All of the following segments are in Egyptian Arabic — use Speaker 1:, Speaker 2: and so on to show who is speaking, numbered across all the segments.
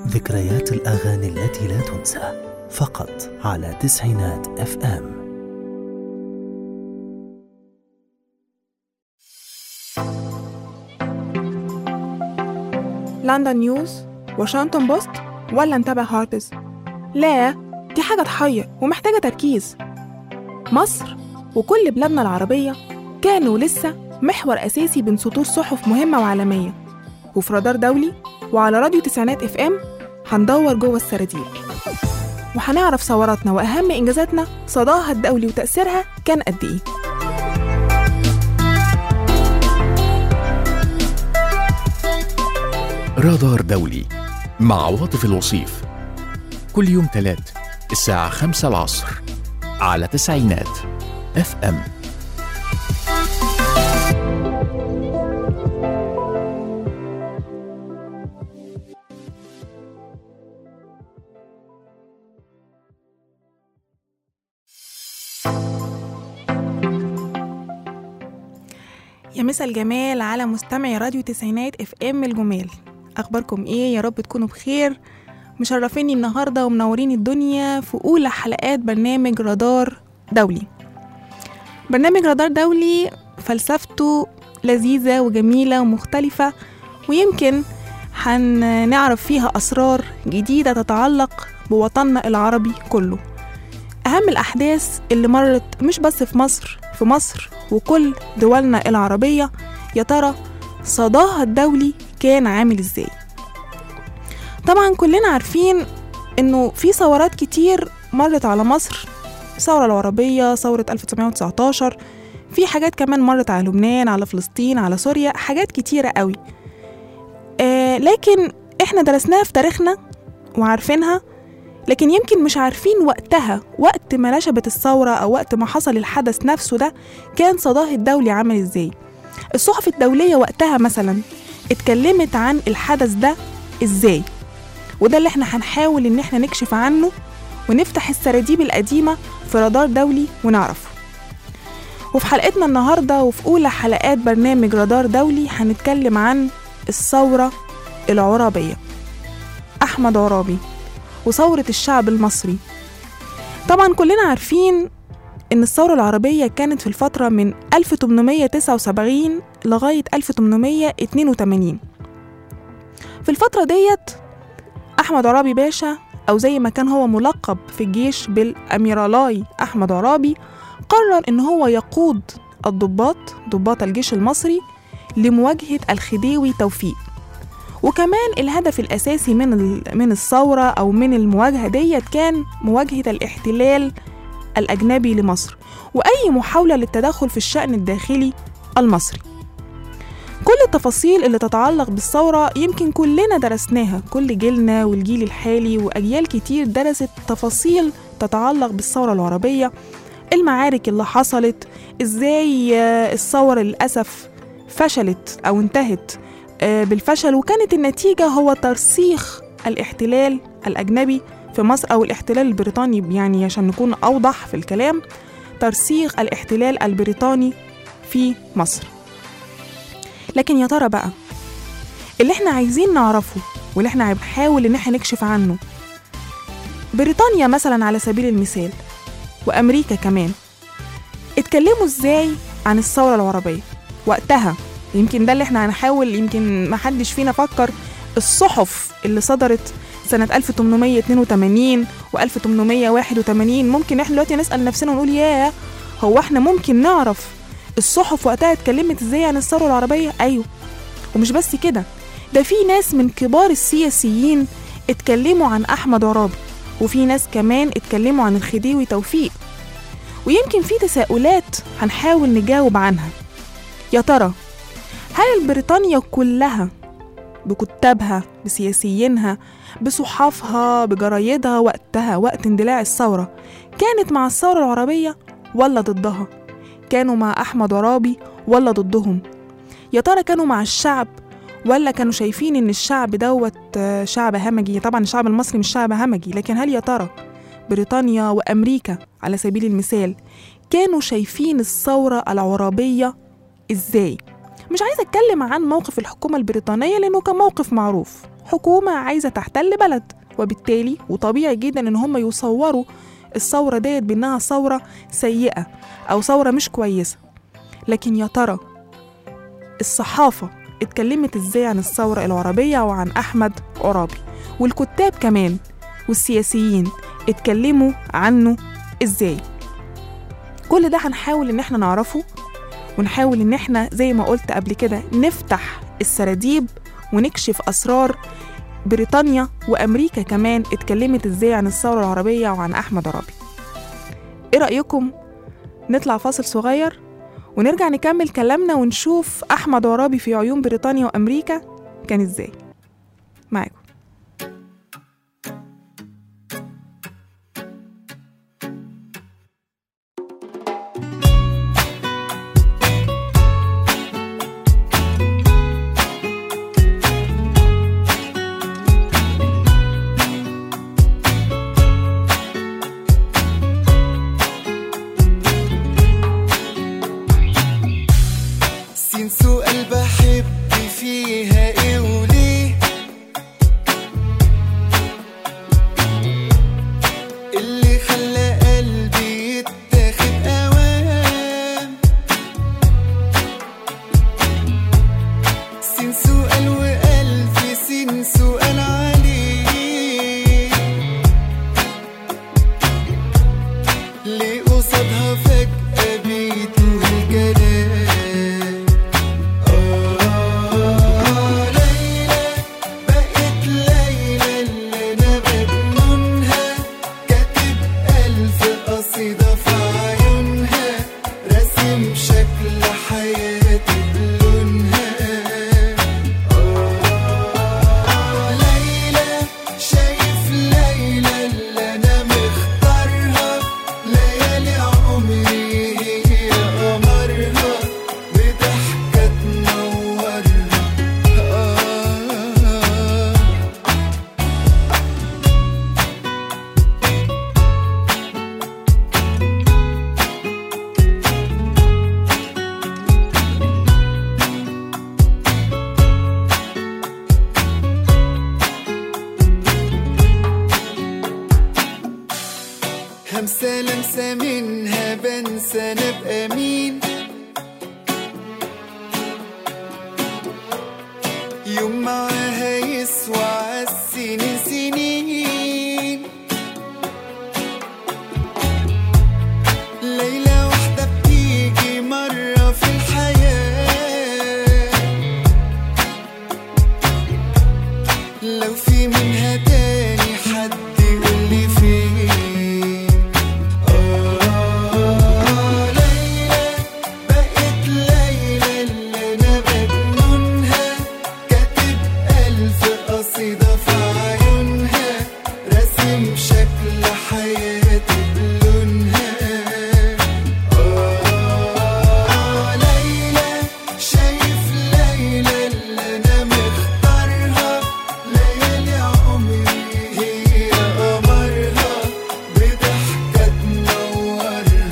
Speaker 1: ذكريات الأغاني التي لا تنسى فقط على تسعينات اف ام
Speaker 2: لندن نيوز واشنطن بوست ولا نتابع هارتز لا دي حاجة تحير ومحتاجة تركيز مصر وكل بلادنا العربية كانوا لسه محور أساسي بين سطور صحف مهمة وعالمية وفي رادار دولي وعلى راديو تسعينات اف ام هندور جوه السراديب وهنعرف ثوراتنا وأهم إنجازاتنا صداها الدولي وتأثيرها كان قد إيه
Speaker 3: رادار دولي مع عواطف الوصيف كل يوم تلات الساعة خمسة العصر على تسعينات اف ام
Speaker 2: يا مسا الجمال على مستمعي راديو تسعينات اف ام الجمال اخباركم ايه يا رب تكونوا بخير مشرفيني النهارده ومنورين الدنيا في اولى حلقات برنامج رادار دولي برنامج رادار دولي فلسفته لذيذه وجميله ومختلفه ويمكن هنعرف فيها اسرار جديده تتعلق بوطننا العربي كله اهم الاحداث اللي مرت مش بس في مصر في مصر وكل دولنا العربية يا ترى صداها الدولي كان عامل ازاي طبعا كلنا عارفين انه في ثورات كتير مرت على مصر الثورة العربية ثورة 1919 في حاجات كمان مرت على لبنان على فلسطين على سوريا حاجات كتيرة قوي آه لكن احنا درسناها في تاريخنا وعارفينها لكن يمكن مش عارفين وقتها وقت ما نشبت الثورة أو وقت ما حصل الحدث نفسه ده كان صداه الدولي عامل ازاي الصحف الدولية وقتها مثلا اتكلمت عن الحدث ده ازاي وده اللي احنا هنحاول ان احنا نكشف عنه ونفتح السراديب القديمة في رادار دولي ونعرفه وفي حلقتنا النهاردة وفي أولى حلقات برنامج رادار دولي هنتكلم عن الثورة العرابية أحمد عرابي وثورة الشعب المصري طبعا كلنا عارفين إن الثورة العربية كانت في الفترة من 1879 لغاية 1882 في الفترة ديت أحمد عرابي باشا أو زي ما كان هو ملقب في الجيش بالأميرالاي أحمد عرابي قرر إن هو يقود الضباط ضباط الجيش المصري لمواجهة الخديوي توفيق وكمان الهدف الأساسي من من الثورة أو من المواجهة ديت كان مواجهة الاحتلال الأجنبي لمصر وأي محاولة للتدخل في الشأن الداخلي المصري كل التفاصيل اللي تتعلق بالثورة يمكن كلنا درسناها كل جيلنا والجيل الحالي وأجيال كتير درست تفاصيل تتعلق بالثورة العربية المعارك اللي حصلت ازاي الثورة للأسف فشلت أو انتهت بالفشل وكانت النتيجة هو ترسيخ الاحتلال الأجنبي في مصر أو الاحتلال البريطاني يعني عشان نكون أوضح في الكلام ترسيخ الاحتلال البريطاني في مصر لكن يا ترى بقى اللي احنا عايزين نعرفه واللي احنا بنحاول ان احنا نكشف عنه بريطانيا مثلا على سبيل المثال وأمريكا كمان اتكلموا ازاي عن الثورة العربية وقتها يمكن ده اللي احنا هنحاول يمكن ما حدش فينا فكر الصحف اللي صدرت سنة 1882 و 1881 ممكن احنا دلوقتي نسأل نفسنا ونقول ياه هو احنا ممكن نعرف الصحف وقتها اتكلمت ازاي عن الثورة العربية؟ أيوه ومش بس كده ده في ناس من كبار السياسيين اتكلموا عن أحمد عرابي وفي ناس كمان اتكلموا عن الخديوي توفيق ويمكن في تساؤلات هنحاول نجاوب عنها يا ترى هل بريطانيا كلها بكتابها بسياسيينها بصحافها بجرايدها وقتها وقت اندلاع الثورة كانت مع الثورة العربية ولا ضدها كانوا مع أحمد عرابي ولا ضدهم يا ترى كانوا مع الشعب ولا كانوا شايفين ان الشعب دوت شعب همجي طبعا الشعب المصري مش شعب همجي لكن هل يا ترى بريطانيا وامريكا على سبيل المثال كانوا شايفين الثوره العرابيه ازاي مش عايزه اتكلم عن موقف الحكومه البريطانيه لانه كان موقف معروف حكومة عايزة تحتل بلد وبالتالي وطبيعي جدا إن هم يصوروا الثورة ديت بإنها ثورة سيئة أو ثورة مش كويسة لكن يا ترى الصحافة اتكلمت ازاي عن الثورة العربية وعن أحمد عرابي والكتاب كمان والسياسيين اتكلموا عنه ازاي كل ده هنحاول ان احنا نعرفه ونحاول ان احنا زي ما قلت قبل كده نفتح السراديب ونكشف اسرار بريطانيا وامريكا كمان اتكلمت ازاي عن الثوره العربيه وعن احمد عرابي ايه رايكم نطلع فاصل صغير ونرجع نكمل كلامنا ونشوف احمد عرابي في عيون بريطانيا وامريكا كان ازاي معاكم
Speaker 4: سين سؤال بحب فيها ايه وليه اللي خلى قلبي يتاخد اوام سين سؤال والف سين سؤال عليه ليه قصادها فجأة بيتوه الكلام آه ليلى بقت ليلى اللي أنا مجنونها كاتب ألف قصيدة في عيونها راسم شكل حياتي بلونها آه ليلى شايف ليلى اللي أنا مختارها ليالي عمري هي قمرها بضحكة تنورها آه همسة لمسة منها بنسى أنا أبقى مين يوم معاها يسوى عالسنين سنين ليلة واحدة بتيجي مرة في الحياة لو في منها تاني حد يقولي فين آه ليلى بقت ليلى اللي أنا مجنونها كاتب ألف قصيدة في عيونها راسم شكل حياتي بلونها آه ليلى شايف ليلى اللي أنا مختارها ليالي عمري هي قمرها بضحكة تنورها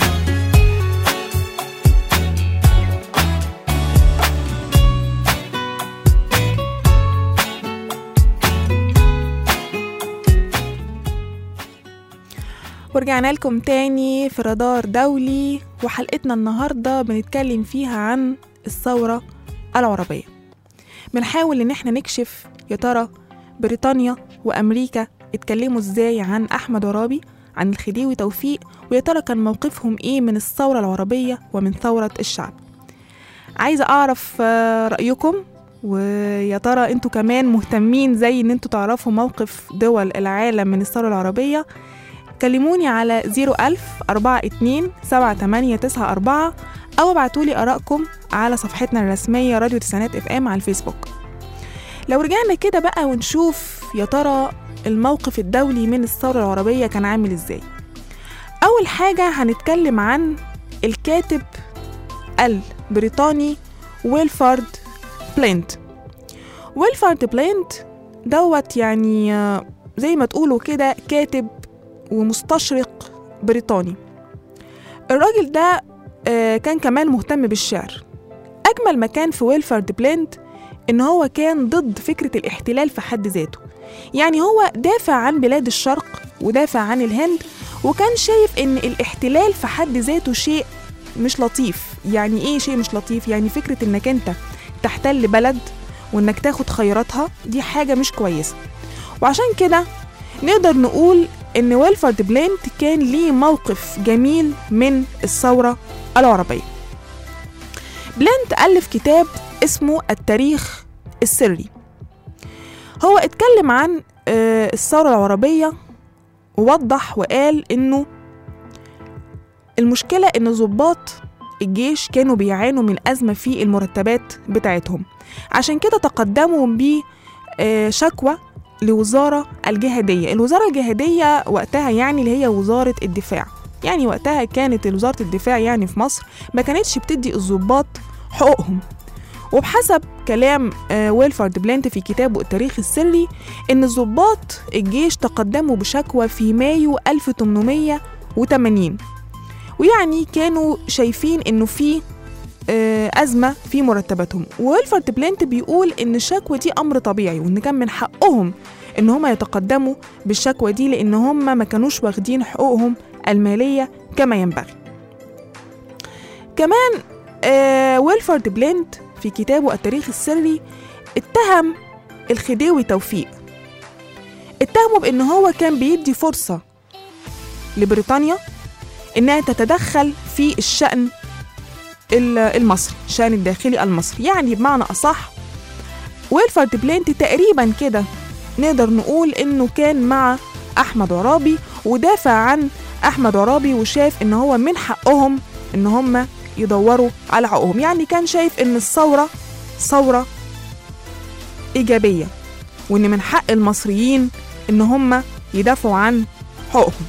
Speaker 2: ورجعنا لكم تاني في رادار دولي وحلقتنا النهاردة بنتكلم فيها عن الثورة العربية بنحاول ان احنا نكشف يا ترى بريطانيا وامريكا اتكلموا ازاي عن احمد عرابي عن الخديوي توفيق ويا ترى كان موقفهم ايه من الثورة العربية ومن ثورة الشعب عايزة اعرف آه، رأيكم ويا ترى انتوا كمان مهتمين زي ان انتوا تعرفوا موقف دول العالم من الثورة العربية كلموني على 01000 42 7894 أو ابعتولي آرائكم على صفحتنا الرسمية راديو تسعينات اف ام على الفيسبوك لو رجعنا كده بقى ونشوف يا ترى الموقف الدولي من الثورة العربية كان عامل ازاي أول حاجة هنتكلم عن الكاتب البريطاني ويلفارد بلينت ويلفارد بلينت دوت يعني آه، زي ما تقولوا كده كاتب ومستشرق بريطاني الراجل ده آه، كان كمان مهتم بالشعر أجمل مكان في ويلفارد بلينت إن هو كان ضد فكرة الاحتلال في حد ذاته يعني هو دافع عن بلاد الشرق ودافع عن الهند وكان شايف إن الاحتلال في حد ذاته شيء مش لطيف يعني إيه شيء مش لطيف يعني فكرة إنك أنت تحتل بلد وإنك تاخد خيراتها دي حاجة مش كويسة وعشان كده نقدر نقول إن ويلفرد بلانت كان ليه موقف جميل من الثورة العربية بلانت ألف كتاب اسمه التاريخ السري هو اتكلم عن آه، الثورة العربية ووضح وقال إنه المشكلة إن ضباط الجيش كانوا بيعانوا من أزمة في المرتبات بتاعتهم عشان كده تقدموا بشكوى لوزارة الجهادية الوزارة الجهادية وقتها يعني اللي هي وزارة الدفاع يعني وقتها كانت وزارة الدفاع يعني في مصر ما كانتش بتدي الضباط حقوقهم وبحسب كلام آه، ويلفارد بلانت في كتابه التاريخ السري إن ضباط الجيش تقدموا بشكوى في مايو 1880 ويعني كانوا شايفين إنه في آه، أزمة في مرتباتهم ويلفارد بلانت بيقول إن الشكوى دي أمر طبيعي وإن كان من حقهم إن هم يتقدموا بالشكوى دي لأن هم ما كانوش واخدين حقوقهم المالية كما ينبغي كمان آه ويلفارد بلانت في كتابه التاريخ السري اتهم الخديوي توفيق اتهمه بأن هو كان بيدي فرصة لبريطانيا إنها تتدخل في الشأن ال- المصري الشأن الداخلي المصري يعني بمعنى أصح ويلفارد بلانت تقريبا كده نقدر نقول إنه كان مع أحمد عرابي ودافع عن أحمد عرابي وشاف إن هو من حقهم إن هم يدوروا على حقوقهم يعني كان شايف إن الثورة ثورة إيجابية وإن من حق المصريين إن هم يدافعوا عن حقوقهم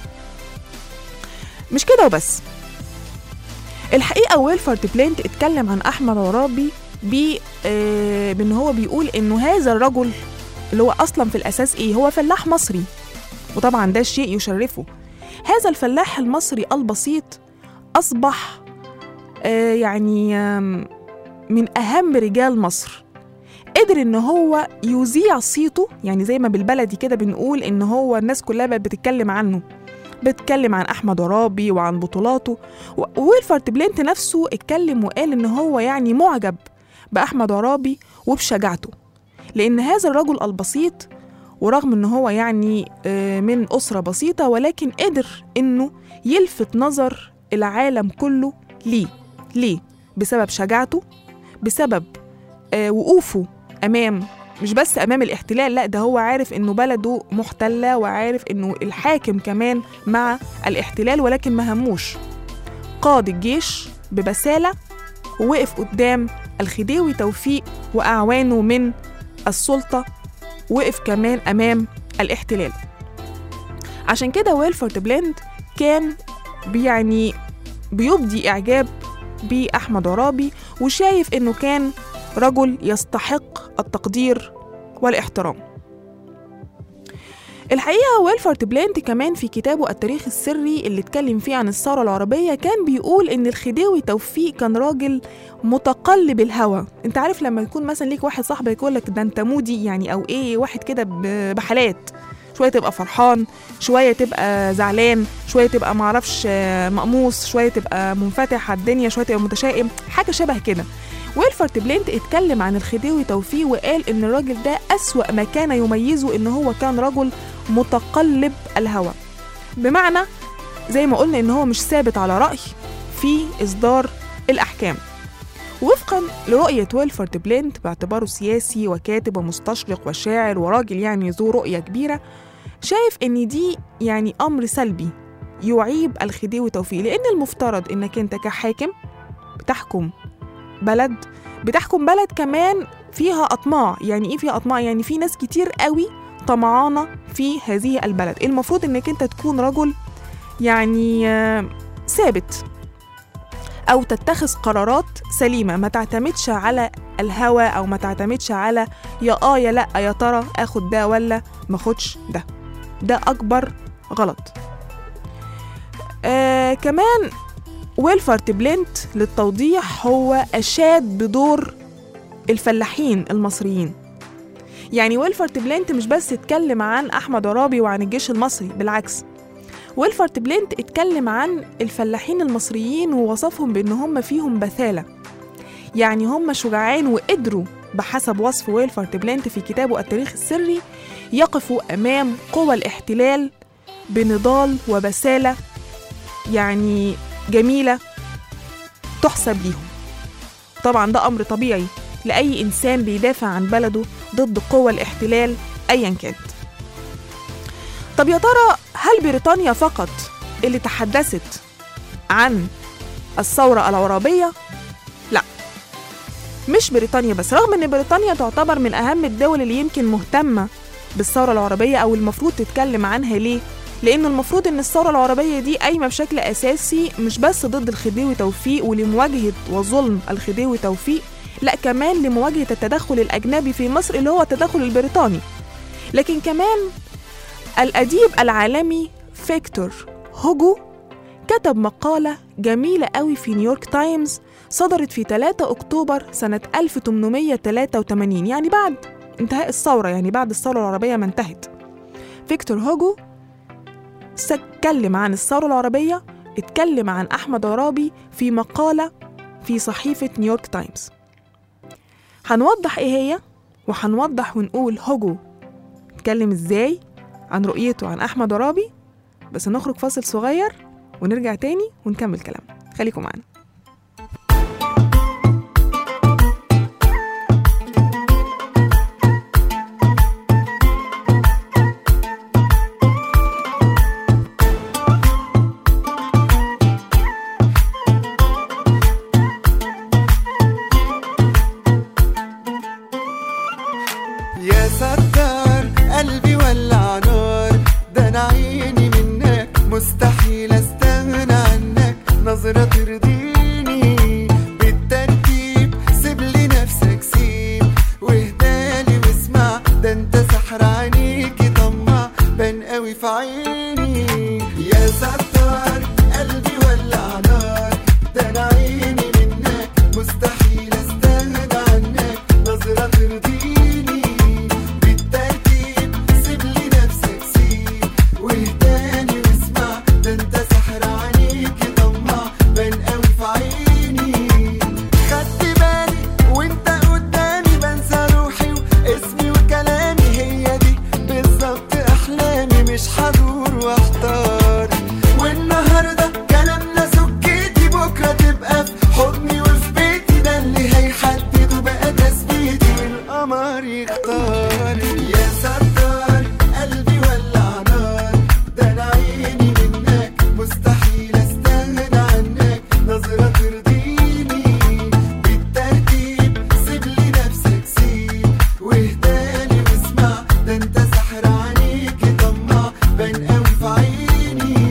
Speaker 2: مش كده وبس الحقيقة ويلفارد بلانت اتكلم عن أحمد عرابي ب آه، بإن هو بيقول إنه هذا الرجل اللي هو أصلا في الأساس إيه هو فلاح مصري وطبعا ده شيء يشرفه هذا الفلاح المصري البسيط أصبح آه، يعني آم، من أهم رجال مصر قدر إن هو يذيع صيته يعني زي ما بالبلدي كده بنقول إن هو الناس كلها بقت بتتكلم عنه بتتكلم عن أحمد عرابي وعن بطولاته و- وويلفارد بلينت نفسه اتكلم وقال إن هو يعني معجب بأحمد عرابي وبشجاعته لأن هذا الرجل البسيط ورغم إن هو يعني آه، من أسرة بسيطة ولكن قدر إنه يلفت نظر العالم كله ليه ليه؟ بسبب شجاعته بسبب آه، وقوفه أمام مش بس أمام الاحتلال لا ده هو عارف إنه بلده محتلة وعارف إنه الحاكم كمان مع الاحتلال ولكن ما هموش قاد الجيش ببسالة ووقف قدام الخديوي توفيق وأعوانه من السلطة وقف كمان أمام الاحتلال عشان كده ويلفورد بليند كان يعني بيبدي إعجاب بأحمد عرابي وشايف إنه كان رجل يستحق التقدير والاحترام الحقيقة ويلفورد بلانت كمان في كتابه التاريخ السري اللي اتكلم فيه عن الثورة العربية كان بيقول إن الخديوي توفيق كان راجل متقلب الهوى انت عارف لما يكون مثلا ليك واحد صاحبك يقول لك ده انت مودي يعني او ايه واحد كده ب- بحالات شويه تبقى فرحان شويه تبقى زعلان شويه تبقى معرفش آه، مقموص شويه تبقى منفتح على الدنيا شويه تبقى متشائم حاجه شبه كده ويلفورد بلينت اتكلم عن الخديوي توفيق وقال ان الراجل ده اسوا ما كان يميزه ان هو كان رجل متقلب الهوى بمعنى زي ما قلنا ان هو مش ثابت على راي في اصدار الاحكام وفقا لرؤية ويلفورد بلينت باعتباره سياسي وكاتب ومستشرق وشاعر وراجل يعني ذو رؤية كبيرة شايف إن دي يعني أمر سلبي يعيب الخديوي توفيق لأن المفترض إنك أنت كحاكم بتحكم بلد بتحكم بلد كمان فيها أطماع يعني إيه فيها أطماع يعني في ناس كتير قوي طمعانة في هذه البلد المفروض إنك أنت تكون رجل يعني آه، ثابت أو تتخذ قرارات سليمة ما تعتمدش على الهوى أو ما تعتمدش على يا آه يا لأ يا ترى آخد ده ولا ما أخدش ده ده أكبر غلط آه كمان ويلفارد بلينت للتوضيح هو أشاد بدور الفلاحين المصريين يعني ويلفرت بلينت مش بس اتكلم عن أحمد عرابي وعن الجيش المصري بالعكس ويلفرت بلينت اتكلم عن الفلاحين المصريين ووصفهم بأن هم فيهم بثالة يعني هم شجعان وقدروا بحسب وصف ويلفرت بلينت في كتابه التاريخ السري يقفوا أمام قوى الاحتلال بنضال وبسالة يعني جميلة تحسب ليهم طبعا ده أمر طبيعي لأي إنسان بيدافع عن بلده ضد قوى الاحتلال أيا كانت طب يا ترى هل بريطانيا فقط اللي تحدثت عن الثورة العرابية؟ لا مش بريطانيا بس رغم ان بريطانيا تعتبر من اهم الدول اللي يمكن مهتمة بالثورة العربية او المفروض تتكلم عنها ليه؟ لأن المفروض إن الثورة العربية دي قايمة بشكل أساسي مش بس ضد الخديوي توفيق ولمواجهة وظلم الخديوي توفيق لا كمان لمواجهة التدخل الأجنبي في مصر اللي هو التدخل البريطاني لكن كمان الأديب العالمي فيكتور هوجو كتب مقالة جميلة قوي في نيويورك تايمز صدرت في 3 أكتوبر سنة 1883 يعني بعد انتهاء الثورة يعني بعد الثورة العربية ما انتهت فيكتور هوجو اتكلم عن الثورة العربية اتكلم عن أحمد عرابي في مقالة في صحيفة نيويورك تايمز هنوضح ايه هي وهنوضح ونقول هوجو اتكلم ازاي عن رؤيته عن أحمد عرابي بس نخرج فاصل صغير ونرجع تاني ونكمل كلامنا خليكم معانا
Speaker 4: يا ستار قلبي ولع نار ده انا عيني منك مستحيل استغنى عنك نظرة ترضيني بالترتيب سيب لي نفسك سيب واهدالي واسمع ده انت سحر عينيكي طمع بان قوي في عيني يا ستار قلبي ولع نار ده انا عيني منك مستحيل استغنى عنك نظرة ترضيني بالترتيب سيب لي نفسك سيب واهداني واسمع ده انت سحر عينيكي طمع بان قوي في عيني خدت بالي وانت قدامي بنسى روحي واسمي وكلامي هي دي بالظبط احلامي مش هدور واحتار والنهارده كلامنا سكتي بكره تبقى في حضني وفي بيتي ده اللي هيحدد بقى تثبيتي والقمر يختار يا ستار قلبي ولع نار ده انا عيني منك مستحيل استغنى عنك نظرة ترضيني بالترتيب سيب لي نفسك سيب واهداني واسمع ده انت سحر عينيكي طمع بان قوي في عيني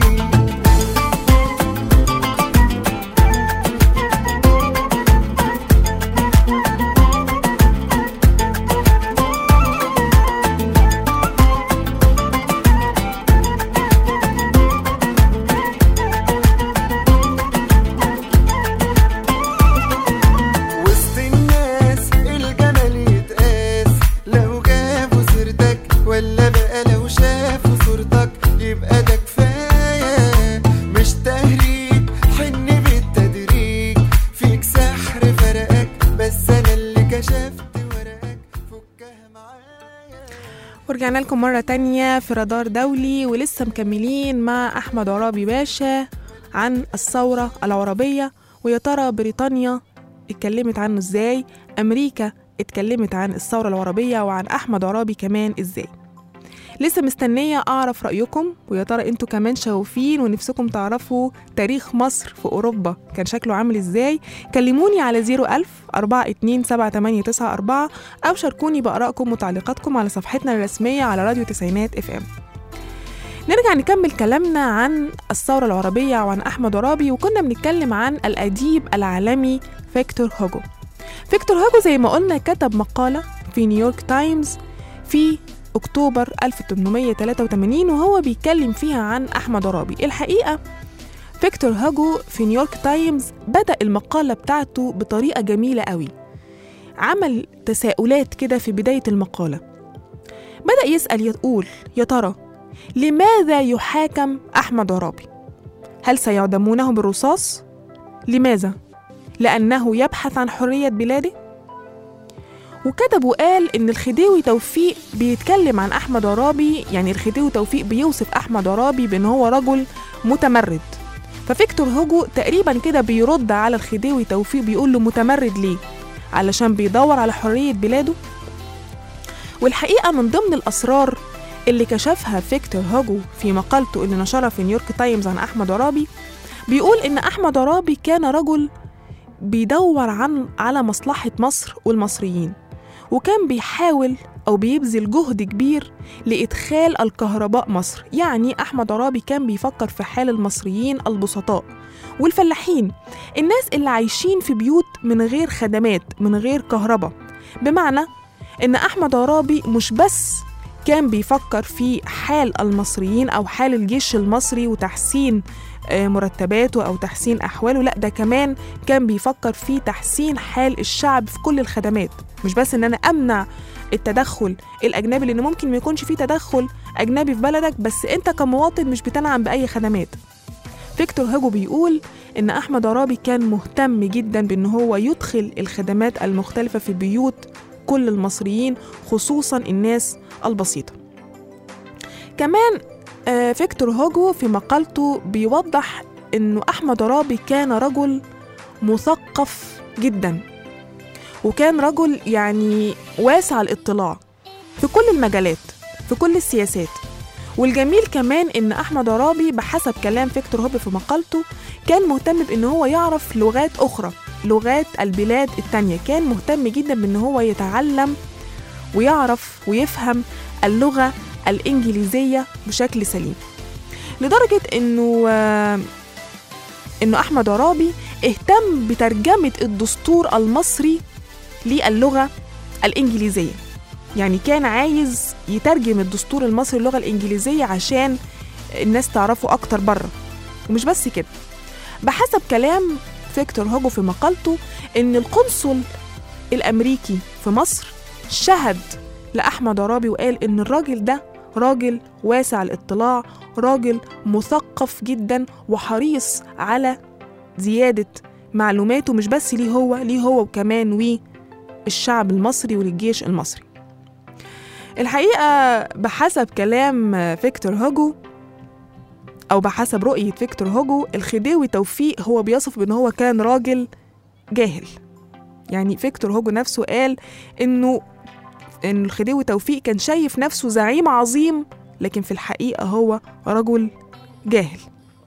Speaker 4: وسط الناس الجمال يتقاس لو جابوا سيرتك ولا بقى لو شافوا صورتك يبقى ده كفاية مش تهريج حن بالتدريج فيك سحر فرقك بس انا اللي كشفت ورقك فكها معايا
Speaker 2: ورجعنا لكم مرة تانية في رادار دولي ولسه مكملين مع أحمد عرابي باشا عن الثورة العربية ويا ترى بريطانيا اتكلمت عنه ازاي أمريكا اتكلمت عن الثورة العربية وعن أحمد عرابي كمان ازاي لسه مستنية أعرف رأيكم ويا ترى انتوا كمان شغوفين ونفسكم تعرفوا تاريخ مصر في أوروبا كان شكله عامل ازاي كلموني على 01000 427 أو شاركوني بآرائكم وتعليقاتكم على صفحتنا الرسمية على راديو تسعينات اف ام نرجع نكمل كلامنا عن الثورة العربية وعن أحمد عرابي وكنا بنتكلم عن الأديب العالمي فيكتور هوجو فيكتور هوجو زي ما قلنا كتب مقالة في نيويورك تايمز في أكتوبر 1883 وهو بيتكلم فيها عن أحمد عرابي الحقيقة فيكتور هوجو في نيويورك تايمز بدأ المقالة بتاعته بطريقة جميلة قوي عمل تساؤلات كده في بداية المقالة بدأ يسأل يقول يا ترى لماذا يحاكم أحمد عرابي؟ هل سيعدمونه بالرصاص؟ لماذا؟ لأنه يبحث عن حرية بلاده؟ وكتب وقال إن الخديوي توفيق بيتكلم عن أحمد عرابي يعني الخديوي توفيق بيوصف أحمد عرابي بإن هو رجل متمرد ففيكتور هوجو تقريبا كده بيرد على الخديوي توفيق بيقول له متمرد ليه؟ علشان بيدور على حرية بلاده؟ والحقيقة من ضمن الأسرار اللي كشفها فيكتور هوجو في مقالته اللي نشرها في نيويورك تايمز عن أحمد عرابي بيقول إن أحمد عرابي كان رجل بيدور عن على مصلحة مصر والمصريين وكان بيحاول أو بيبذل جهد كبير لإدخال الكهرباء مصر يعني أحمد عرابي كان بيفكر في حال المصريين البسطاء والفلاحين الناس اللي عايشين في بيوت من غير خدمات من غير كهرباء بمعنى إن أحمد عرابي مش بس كان بيفكر في حال المصريين أو حال الجيش المصري وتحسين آه، مرتباته أو تحسين أحواله لا ده كمان كان بيفكر في تحسين حال الشعب في كل الخدمات مش بس إن أنا أمنع التدخل الأجنبي لأن ممكن ما يكونش فيه تدخل أجنبي في بلدك بس أنت كمواطن مش بتنعم بأي خدمات فيكتور هاجو بيقول إن أحمد عرابي كان مهتم جدا بإن هو يدخل الخدمات المختلفة في بيوت كل المصريين خصوصا الناس البسيطة كمان آه، فيكتور هوجو في مقالته بيوضح إنه أحمد عرابي كان رجل مثقف جدا وكان رجل يعني واسع الاطلاع في كل المجالات في كل السياسات والجميل كمان ان احمد عرابي بحسب كلام فيكتور هوب في مقالته كان مهتم بان هو يعرف لغات اخرى لغات البلاد التانية كان مهتم جدا بان هو يتعلم ويعرف ويفهم اللغة الإنجليزية بشكل سليم لدرجة إنه آه، إنه أحمد عرابي اهتم بترجمة الدستور المصري للغة الإنجليزية يعني كان عايز يترجم الدستور المصري للغة الإنجليزية عشان الناس تعرفه أكتر بره ومش بس كده بحسب كلام فيكتور هوجو في مقالته إن القنصل الأمريكي في مصر شهد لأحمد عرابي وقال إن الراجل ده راجل واسع الاطلاع راجل مثقف جدا وحريص على زيادة معلوماته مش بس ليه هو ليه هو وكمان والشعب المصري وللجيش المصري الحقيقة بحسب كلام فيكتور هوجو أو بحسب رؤية فيكتور هوجو الخديوي توفيق هو بيصف بأن هو كان راجل جاهل يعني فيكتور هوجو نفسه قال إنه إن الخديوي توفيق كان شايف نفسه زعيم عظيم لكن في الحقيقة هو رجل جاهل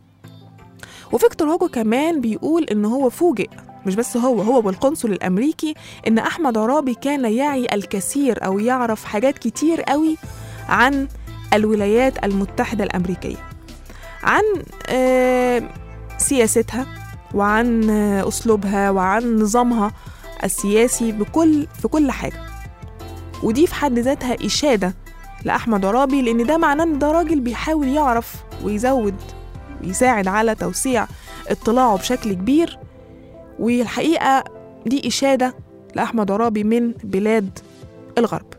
Speaker 2: وفيكتور هوجو كمان بيقول إن هو فوجئ مش بس هو هو والقنصل الأمريكي إن أحمد عرابي كان يعي الكثير أو يعرف حاجات كتير قوي عن الولايات المتحدة الأمريكية عن آه، سياستها وعن آه، أسلوبها وعن نظامها السياسي بكل في كل حاجة ودي في حد ذاتها إشادة لأحمد عرابي لأن ده معناه إن ده راجل بيحاول يعرف ويزود ويساعد على توسيع اطلاعه بشكل كبير والحقيقة دي إشادة لأحمد عرابي من بلاد الغرب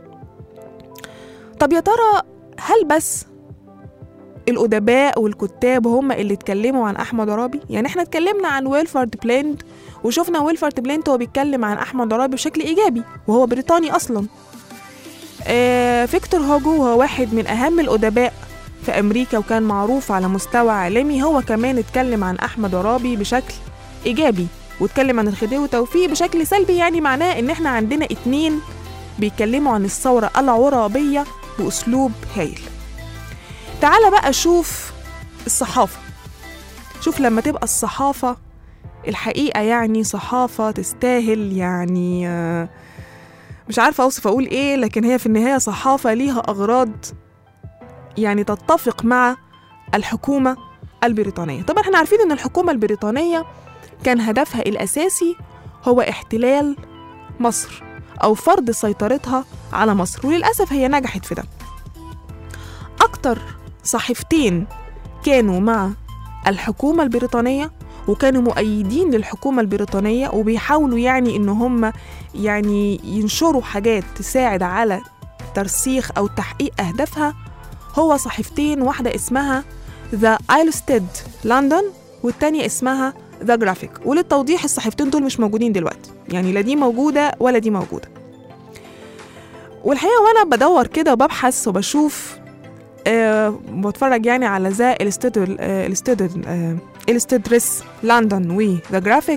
Speaker 2: طب يا ترى هل بس الأدباء والكتاب هم اللي اتكلموا عن أحمد عرابي؟ يعني احنا اتكلمنا عن ويلفارد بليند وشفنا ويلفارد بليند هو بيتكلم عن أحمد عرابي بشكل إيجابي وهو بريطاني أصلا آه فيكتور هوجو هو واحد من أهم الأدباء في أمريكا وكان معروف على مستوى عالمي هو كمان اتكلم عن أحمد عرابي بشكل إيجابي واتكلم عن الخديوي توفيق بشكل سلبي يعني معناه إن احنا عندنا اتنين بيتكلموا عن الثورة العرابية بأسلوب هايل تعال بقى شوف الصحافة شوف لما تبقى الصحافة الحقيقة يعني صحافة تستاهل يعني آه، مش عارفة أوصف أقول إيه لكن هي في النهاية صحافة ليها أغراض يعني تتفق مع الحكومة البريطانية طبعا احنا عارفين ان الحكومة البريطانية كان هدفها الأساسي هو احتلال مصر أو فرض سيطرتها على مصر وللأسف هي نجحت في ده أكتر صحيفتين كانوا مع الحكومة البريطانية وكانوا مؤيدين للحكومة البريطانية وبيحاولوا يعني إن هم يعني ينشروا حاجات تساعد على ترسيخ أو تحقيق أهدافها هو صحيفتين واحدة اسمها ذا ايلستيد لندن والتانية اسمها ذا جرافيك وللتوضيح الصحيفتين دول مش موجودين دلوقتي يعني لا دي موجودة ولا دي موجودة والحقيقة وأنا بدور كده وببحث وبشوف أه بتفرج يعني على ذا إلستدرس لندن وذا جرافيك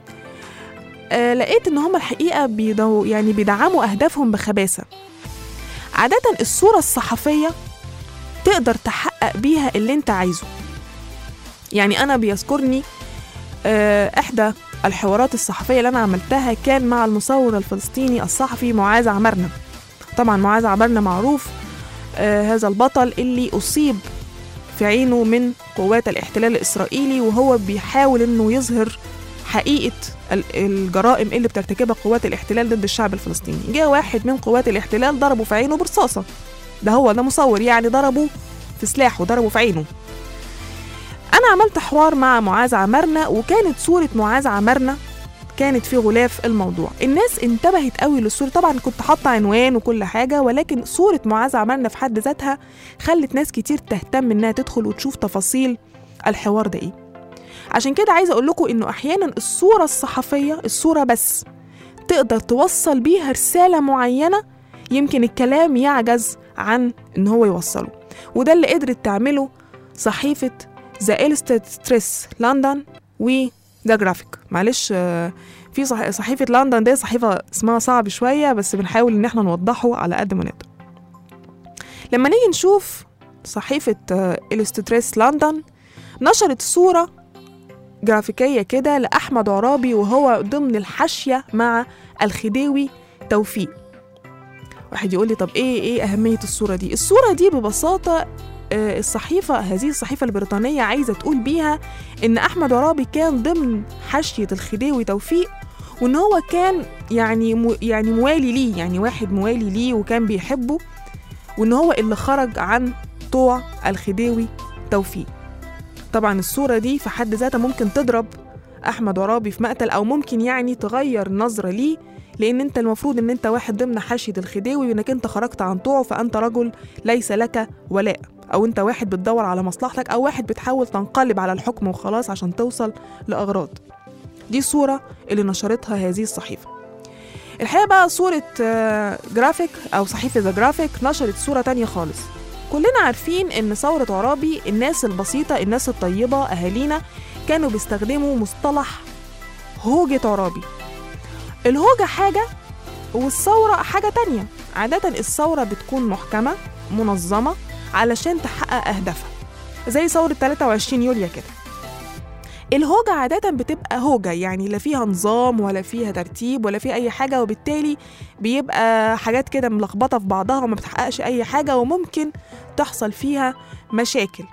Speaker 2: أه لقيت إن هما الحقيقة بيدو يعني بيدعموا أهدافهم بخباثة عادة الصورة الصحفية تقدر تحقق بيها اللي انت عايزه يعني أنا بيذكرني أه إحدى الحوارات الصحفية اللي أنا عملتها كان مع المصور الفلسطيني الصحفي معاذ عمرنا طبعا معاذ عمرنا معروف آه هذا البطل اللي أصيب في عينه من قوات الاحتلال الإسرائيلي وهو بيحاول إنه يظهر حقيقة ال- الجرائم اللي بترتكبها قوات الاحتلال ضد الشعب الفلسطيني جاء واحد من قوات الاحتلال ضربه في عينه برصاصة ده هو ده مصور يعني ضربه في سلاحه ضربه في عينه أنا عملت حوار مع معاذ عمرنا وكانت صورة معاذ عمرنا كانت في غلاف الموضوع الناس انتبهت قوي للصورة طبعا كنت حاطة عنوان وكل حاجة ولكن صورة معاذ عمرنا في حد ذاتها خلت ناس كتير تهتم انها تدخل وتشوف تفاصيل الحوار ده ايه عشان كده عايزة اقول لكم انه احيانا الصورة الصحفية الصورة بس تقدر توصل بيها رسالة معينة يمكن الكلام يعجز عن ان هو يوصله وده اللي قدرت تعمله صحيفة ذا إلستد ستريس لندن و ذا جرافيك معلش آه، في صح... صحيفة لندن دي صحيفة اسمها صعب شوية بس بنحاول إن احنا نوضحه على قد ما نقدر لما نيجي نشوف صحيفة إلستريس لندن نشرت صورة جرافيكية كده لأحمد عرابي وهو ضمن الحاشية مع الخديوي توفيق واحد يقول لي طب ايه ايه أهمية الصورة دي الصورة دي ببساطة آه، الصحيفة هذه الصحيفة البريطانية عايزة تقول بيها إن أحمد عرابي كان ضمن حاشية الخديوي توفيق وإن هو كان يعني مو يعني موالي ليه يعني واحد موالي ليه وكان بيحبه وإن هو اللي خرج عن طوع الخديوي توفيق طبعا الصورة دي في حد ذاتها ممكن تضرب أحمد عرابي في مقتل أو ممكن يعني تغير نظرة ليه لأن أنت المفروض إن أنت واحد ضمن حاشية الخديوي وإنك أنت خرجت عن طوعه فأنت رجل ليس لك ولاء أو أنت واحد بتدور على مصلحتك أو واحد بتحاول تنقلب على الحكم وخلاص عشان توصل لأغراض دي صورة اللي نشرتها هذه الصحيفة الحقيقة بقى صورة آه، جرافيك أو صحيفة ذا جرافيك نشرت صورة تانية خالص كلنا عارفين إن ثورة عرابي الناس البسيطة الناس الطيبة أهالينا كانوا بيستخدموا مصطلح هوجة عرابي الهوجة حاجة والثورة حاجة تانية عادة الثورة بتكون محكمة منظمة علشان تحقق أهدافها زي ثورة 23 يوليو كده الهوجة عادة بتبقى هوجة يعني لا فيها نظام ولا فيها ترتيب ولا فيها أي حاجة وبالتالي بيبقى حاجات كده ملخبطة في بعضها وما بتحققش أي حاجة وممكن تحصل فيها مشاكل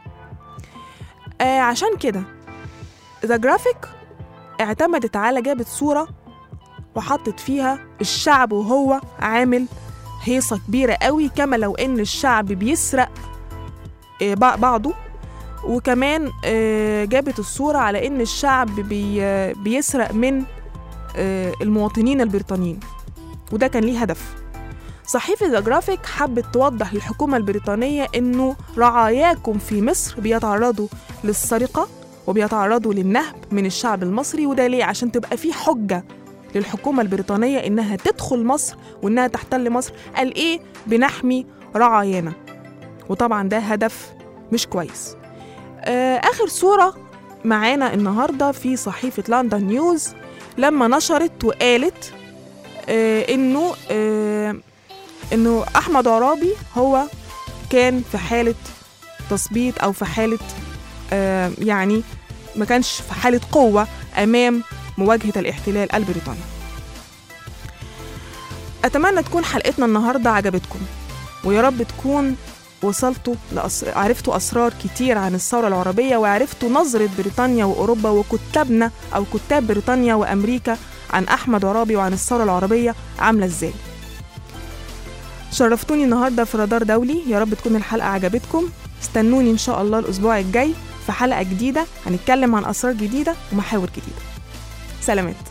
Speaker 2: آه عشان كده ذا جرافيك اعتمدت على جابت صورة وحطت فيها الشعب وهو عامل هيصة كبيرة قوي كما لو إن الشعب بيسرق آه، بع- بعضه وكمان آه، جابت الصورة على إن الشعب بي آه، بيسرق من آه، المواطنين البريطانيين وده كان ليه هدف صحيفة ذا جرافيك حبت توضح للحكومة البريطانية إنه رعاياكم في مصر بيتعرضوا للسرقة وبيتعرضوا للنهب من الشعب المصري وده ليه عشان تبقى في حجة للحكومة البريطانية إنها تدخل مصر وإنها تحتل مصر قال إيه بنحمي رعايانا وطبعا ده هدف مش كويس آه آخر صورة معانا النهاردة في صحيفة لندن نيوز لما نشرت وقالت آه إنه آه إنه أحمد عرابي هو كان في حالة تثبيط أو في حالة آه يعني ما كانش في حالة قوة أمام مواجهة الاحتلال البريطاني أتمنى تكون حلقتنا النهاردة عجبتكم ويا رب تكون وصلتوا لأس... عرفتوا أسرار كتير عن الثورة العربية وعرفتوا نظرة بريطانيا وأوروبا وكتابنا أو كتاب بريطانيا وأمريكا عن أحمد عرابي وعن الثورة العربية عاملة إزاي شرفتوني النهاردة في رادار دولي يا رب تكون الحلقة عجبتكم استنوني إن شاء الله الأسبوع الجاي في في حلقة جديدة هنتكلم عن أسرار جديدة ومحاور جديدة سلامات